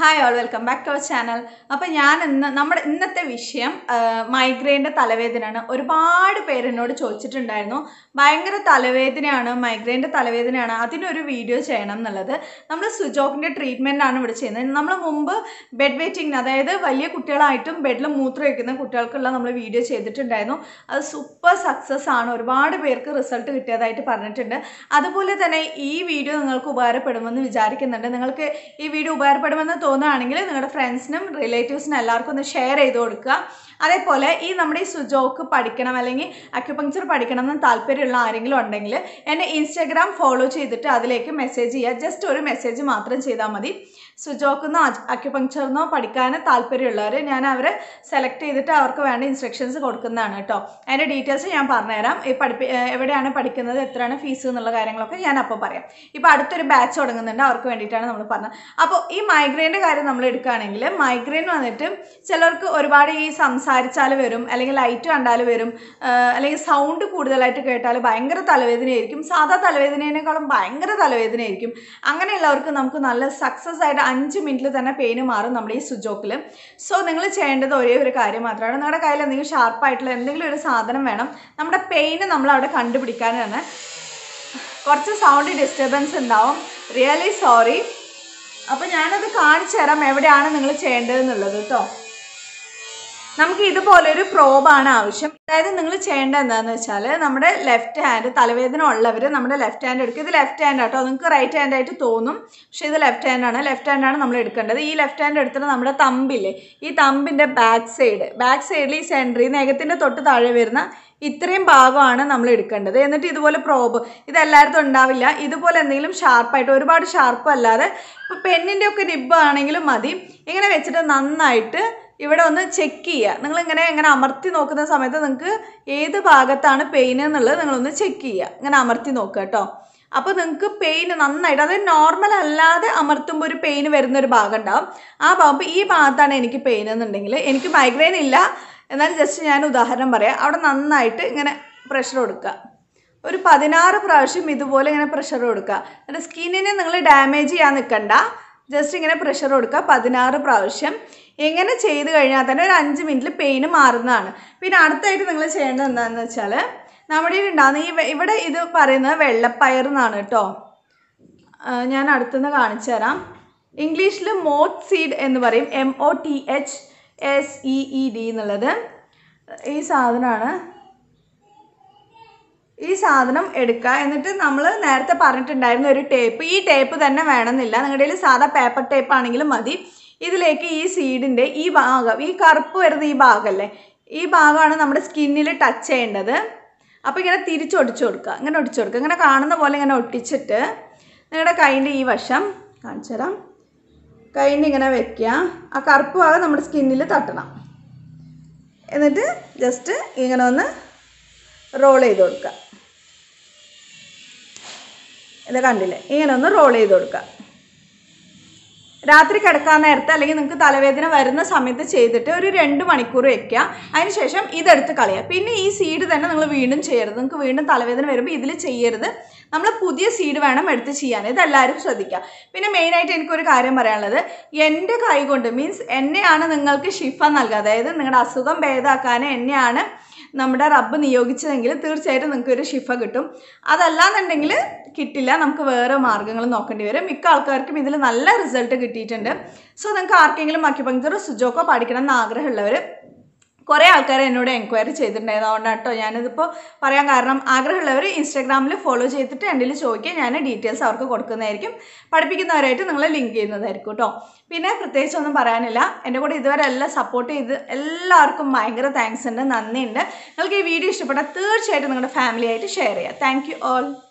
hi all welcome back to our channel അപ്പോൾ ഞാൻ ഇന്ന് നമ്മുടെ ഇന്നത്തെ വിഷയം മൈഗ്രെയിൻ്റെ തലവേദനയാണ് ഒരുപാട് പേര് എന്നോട് ചോദിച്ചിട്ടുണ്ടായിരുന്നു ഭയങ്കര തലവേദനയാണ് മൈഗ്രെയിൻ്റെ തലവേദനയാണ് അതിനൊരു വീഡിയോ ചെയ്യണം എന്നുള്ളത് നമ്മൾ സുജോക്കിൻ്റെ ട്രീറ്റ്മെൻ്റ് ആണ് ഇവിടെ ചെയ്യുന്നത് നമ്മൾ മുമ്പ് ബെഡ് വെയിറ്റിംഗ് അതായത് വലിയ കുട്ടികളായിട്ടും ബെഡിൽ മൂത്രം വയ്ക്കുന്ന കുട്ടികൾക്കുള്ള നമ്മൾ വീഡിയോ ചെയ്തിട്ടുണ്ടായിരുന്നു അത് സൂപ്പർ സക്സസ് ആണ് ഒരുപാട് പേർക്ക് റിസൾട്ട് കിട്ടിയതായിട്ട് പറഞ്ഞിട്ടുണ്ട് അതുപോലെ തന്നെ ഈ വീഡിയോ നിങ്ങൾക്ക് ഉപകാരപ്പെടുമെന്ന് വിചാരിക്കുന്നുണ്ട് നിങ്ങൾക്ക് ഈ വീഡിയോ ഉപകാരപ്പെടുമെന്ന് തോന്നുകയാണെങ്കിൽ നിങ്ങളുടെ ഫ്രണ്ട്സിനും റിലേറ്റീവ്സിനും എല്ലാവർക്കും ഒന്ന് ഷെയർ ചെയ്ത് കൊടുക്കുക അതേപോലെ ഈ നമ്മുടെ ഈ സുജോക്ക് പഠിക്കണം അല്ലെങ്കിൽ അക്യുപങ്ചർ പഠിക്കണം എന്ന് താല്പര്യമുള്ള ആരെങ്കിലും ഉണ്ടെങ്കിൽ എന്നെ ഇൻസ്റ്റാഗ്രാം ഫോളോ ചെയ്തിട്ട് അതിലേക്ക് മെസ്സേജ് ചെയ്യുക ജസ്റ്റ് ഒരു മെസ്സേജ് മാത്രം ചെയ്താൽ മതി സുജോക്കെന്നോ അക്യുപങ്ചറിനോ പഠിക്കാൻ താല്പര്യമുള്ളവർ ഞാൻ അവരെ സെലക്ട് ചെയ്തിട്ട് അവർക്ക് വേണ്ട ഇൻസ്ട്രക്ഷൻസ് കൊടുക്കുന്നതാണ് കേട്ടോ അതിൻ്റെ ഡീറ്റെയിൽസ് ഞാൻ പറഞ്ഞുതരാം ഈ പഠിപ്പി എവിടെയാണ് പഠിക്കുന്നത് എത്രയാണ് ഫീസ് എന്നുള്ള കാര്യങ്ങളൊക്കെ ഞാൻ അപ്പോൾ പറയാം ഇപ്പോൾ അടുത്തൊരു ബാച്ച് തുടങ്ങുന്നുണ്ട് അവർക്ക് വേണ്ടിയിട്ടാണ് നമ്മൾ പറഞ്ഞത് അപ്പോൾ ഈ മൈഗ്രെയിൻ്റെ കാര്യം നമ്മൾ എടുക്കുകയാണെങ്കിൽ മൈഗ്രെയിൻ വന്നിട്ട് ചിലർക്ക് ഒരുപാട് ഈ സംസാരിച്ചാൽ വരും അല്ലെങ്കിൽ ലൈറ്റ് കണ്ടാൽ വരും അല്ലെങ്കിൽ സൗണ്ട് കൂടുതലായിട്ട് കേട്ടാൽ ഭയങ്കര തലവേദനയായിരിക്കും സാധാ തലവേദനേനേക്കാളും ഭയങ്കര തലവേദനയായിരിക്കും അങ്ങനെയുള്ളവർക്ക് നമുക്ക് നല്ല സക്സസ് ആയിട്ട് അഞ്ച് മിനിറ്റിൽ തന്നെ പെയിന് മാറും നമ്മുടെ ഈ സുജോക്കിൽ സോ നിങ്ങൾ ചെയ്യേണ്ടത് ഒരേ ഒരു കാര്യം മാത്രമാണ് നിങ്ങളുടെ കയ്യിൽ എന്തെങ്കിലും ഷാർപ്പായിട്ടുള്ള എന്തെങ്കിലും ഒരു സാധനം വേണം നമ്മുടെ പെയിന് നമ്മൾ അവിടെ കണ്ടുപിടിക്കാനാണ് കുറച്ച് സൗണ്ട് ഡിസ്റ്റർബൻസ് ഉണ്ടാവും റിയലി സോറി അപ്പോൾ ഞാനത് കാണിച്ചു തരാം എവിടെയാണ് നിങ്ങൾ ചെയ്യേണ്ടതെന്നുള്ളത് കേട്ടോ നമുക്ക് ഇതുപോലൊരു പ്രോബാണ് ആവശ്യം അതായത് നിങ്ങൾ ചെയ്യേണ്ടത് എന്താണെന്ന് വെച്ചാൽ നമ്മുടെ ലെഫ്റ്റ് ഹാൻഡ് തലവേദന ഉള്ളവർ നമ്മുടെ ലെഫ്റ്റ് ഹാൻഡ് എടുക്കുക ഇത് ലെഫ്റ്റ് ഹാൻഡ് ആട്ടോ നിങ്ങൾക്ക് റൈറ്റ് ഹാൻഡ് ആയിട്ട് തോന്നും പക്ഷേ ഇത് ലെഫ്റ്റ് ഹാൻഡ് ആണ് ലെഫ്റ്റ് ഹാൻഡ് ആണ് നമ്മൾ എടുക്കേണ്ടത് ഈ ലെഫ്റ്റ് ഹാൻഡ് എടുത്തിട്ട് നമ്മുടെ തമ്പില്ലേ ഈ തമ്പിൻ്റെ ബാക്ക് സൈഡ് ബാക്ക് സൈഡിൽ ഈ സെൻറ്ററിൽ നെഗത്തിൻ്റെ തൊട്ട് താഴെ വരുന്ന ഇത്രയും ഭാഗമാണ് നമ്മൾ എടുക്കേണ്ടത് എന്നിട്ട് ഇതുപോലെ പ്രോബ് ഇത് എല്ലായിടത്തും ഉണ്ടാവില്ല ഇതുപോലെ എന്തെങ്കിലും ഷാർപ്പായിട്ട് ഒരുപാട് ഷാർപ്പ് അല്ലാതെ ഇപ്പോൾ പെണ്ണിൻ്റെ ഒക്കെ നിബ്ബ് ആണെങ്കിലും മതി ഇങ്ങനെ വെച്ചിട്ട് നന്നായിട്ട് ഇവിടെ ഒന്ന് ചെക്ക് ചെയ്യുക നിങ്ങളിങ്ങനെ ഇങ്ങനെ അമർത്തി നോക്കുന്ന സമയത്ത് നിങ്ങൾക്ക് ഏത് ഭാഗത്താണ് പെയിൻ എന്നുള്ളത് നിങ്ങളൊന്ന് ചെക്ക് ചെയ്യുക ഇങ്ങനെ അമർത്തി നോക്കുക കേട്ടോ അപ്പോൾ നിങ്ങൾക്ക് പെയിൻ നന്നായിട്ട് അത് നോർമൽ അല്ലാതെ അമർത്തുമ്പോൾ ഒരു പെയിൻ വരുന്ന ഒരു ഭാഗം ഉണ്ടാവും ആ ഭാഗം ഈ ഭാഗത്താണ് എനിക്ക് പെയിൻ എന്നുണ്ടെങ്കിൽ എനിക്ക് മൈഗ്രെയിൻ ഇല്ല എന്നാൽ ജസ്റ്റ് ഞാൻ ഉദാഹരണം പറയാം അവിടെ നന്നായിട്ട് ഇങ്ങനെ പ്രഷർ കൊടുക്കുക ഒരു പതിനാറ് പ്രാവശ്യം ഇതുപോലെ ഇങ്ങനെ പ്രഷർ കൊടുക്കുക എന്നിട്ട് സ്കിന്നിനെ നിങ്ങൾ ഡാമേജ് ചെയ്യാൻ നിൽക്കണ്ട ജസ്റ്റ് ഇങ്ങനെ പ്രഷർ കൊടുക്കുക പതിനാറ് പ്രാവശ്യം ഇങ്ങനെ ചെയ്ത് കഴിഞ്ഞാൽ തന്നെ ഒരു അഞ്ച് മിനിറ്റിൽ പെയിന് മാറുന്നതാണ് പിന്നെ അടുത്തായിട്ട് നിങ്ങൾ ചെയ്യേണ്ടത് എന്താണെന്ന് വെച്ചാൽ നമ്മുടെ ഉണ്ടാകുന്ന ഈ ഇവിടെ ഇത് പറയുന്നത് വെള്ളപ്പയർ എന്നാണ് കേട്ടോ ഞാൻ അടുത്തുനിന്ന് കാണിച്ചു തരാം ഇംഗ്ലീഷിൽ മോത്ത് സീഡ് എന്ന് പറയും M O T H S E E D എന്നുള്ളത് ഈ സാധനമാണ് ഈ സാധനം എടുക്കുക എന്നിട്ട് നമ്മൾ നേരത്തെ പറഞ്ഞിട്ടുണ്ടായിരുന്ന ഒരു ടേപ്പ് ഈ ടേപ്പ് തന്നെ വേണമെന്നില്ല നിങ്ങളുടെ കയ്യിൽ സാധാ പേപ്പർ ടേപ്പ് ആണെങ്കിലും മതി ഇതിലേക്ക് ഈ സീഡിൻ്റെ ഈ ഭാഗം ഈ കറുപ്പ് വരുന്ന ഈ ഭാഗമല്ലേ ഈ ഭാഗമാണ് നമ്മുടെ സ്കിന്നിൽ ടച്ച് ചെയ്യേണ്ടത് അപ്പോൾ ഇങ്ങനെ തിരിച്ചൊടിച്ചു കൊടുക്കുക ഇങ്ങനെ ഒടിച്ചു കൊടുക്കുക ഇങ്ങനെ കാണുന്ന പോലെ ഇങ്ങനെ ഒട്ടിച്ചിട്ട് നിങ്ങളുടെ കൈൻ്റെ ഈ വശം കാണിച്ചു തരാം കൈൻ്റെ ഇങ്ങനെ വെക്കുക ആ കറുപ്പ് ഭാഗം നമ്മുടെ സ്കിന്നിൽ തട്ടണം എന്നിട്ട് ജസ്റ്റ് ഇങ്ങനെ ഒന്ന് റോൾ ചെയ്ത് കൊടുക്കുക ഇത് കണ്ടില്ലേ ഇങ്ങനെ ഒന്ന് റോൾ ചെയ്ത് കൊടുക്കുക രാത്രി കിടക്കാൻ നേരത്തെ അല്ലെങ്കിൽ നിങ്ങൾക്ക് തലവേദന വരുന്ന സമയത്ത് ചെയ്തിട്ട് ഒരു രണ്ട് മണിക്കൂർ വെക്കുക അതിനുശേഷം ഇതെടുത്ത് കളയുക പിന്നെ ഈ സീഡ് തന്നെ നിങ്ങൾ വീണ്ടും ചെയ്യരുത് നിങ്ങൾക്ക് വീണ്ടും തലവേദന വരുമ്പോൾ ഇതിൽ ചെയ്യരുത് നമ്മൾ പുതിയ സീഡ് വേണം എടുത്ത് ചെയ്യാൻ ഇതെല്ലാവരും ശ്രദ്ധിക്കുക പിന്നെ മെയിനായിട്ട് എനിക്കൊരു കാര്യം പറയാനുള്ളത് എൻ്റെ കൈ കൊണ്ട് മീൻസ് എന്നെയാണ് നിങ്ങൾക്ക് ഷിഫ നൽകുക അതായത് നിങ്ങളുടെ അസുഖം ഭേദമാക്കാൻ എന്നെയാണ് നമ്മുടെ റബ്ബ് നിയോഗിച്ചതെങ്കിൽ തീർച്ചയായിട്ടും നിങ്ങൾക്ക് ഒരു ഷിഫ കിട്ടും അതല്ലാന്നുണ്ടെങ്കിൽ കിട്ടില്ല നമുക്ക് വേറെ മാർഗ്ഗങ്ങൾ നോക്കേണ്ടി വരും മിക്ക ആൾക്കാർക്കും ഇതിൽ നല്ല റിസൾട്ട് കിട്ടിയിട്ടുണ്ട് സോ നിങ്ങൾക്ക് ആർക്കെങ്കിലും അക്യുപങ്ചർ സുജോക്കോ പഠിക്കണം എന്ന് ആഗ്രഹമുള്ളവർ കുറേ ആൾക്കാർ എന്നോട് എൻക്വയറി ചെയ്തിട്ടുണ്ടായിരുന്നു അതുകൊണ്ടാണ് കേട്ടോ ഞാനിതിപ്പോൾ പറയാൻ കാരണം ആഗ്രഹമുള്ളവർ ഇൻസ്റ്റാഗ്രാമിൽ ഫോളോ ചെയ്തിട്ട് എൻ്റെ ചോദിക്കുക ഞാൻ ഡീറ്റെയിൽസ് അവർക്ക് കൊടുക്കുന്നതായിരിക്കും പഠിപ്പിക്കുന്നവരായിട്ട് നിങ്ങൾ ലിങ്ക് ചെയ്യുന്നതായിരിക്കും കേട്ടോ പിന്നെ പ്രത്യേകിച്ച് ഒന്നും പറയാനില്ല എൻ്റെ കൂടെ ഇതുവരെ എല്ലാം സപ്പോർട്ട് ചെയ്ത് എല്ലാവർക്കും ഭയങ്കര താങ്ക്സ് ഉണ്ട് നന്ദിയുണ്ട് നിങ്ങൾക്ക് ഈ വീഡിയോ ഇഷ്ടപ്പെട്ടാൽ തീർച്ചയായിട്ടും നിങ്ങളുടെ ഫാമിലിയായിട്ട് ഷെയർ ചെയ്യുക താങ്ക് യു ഓൾ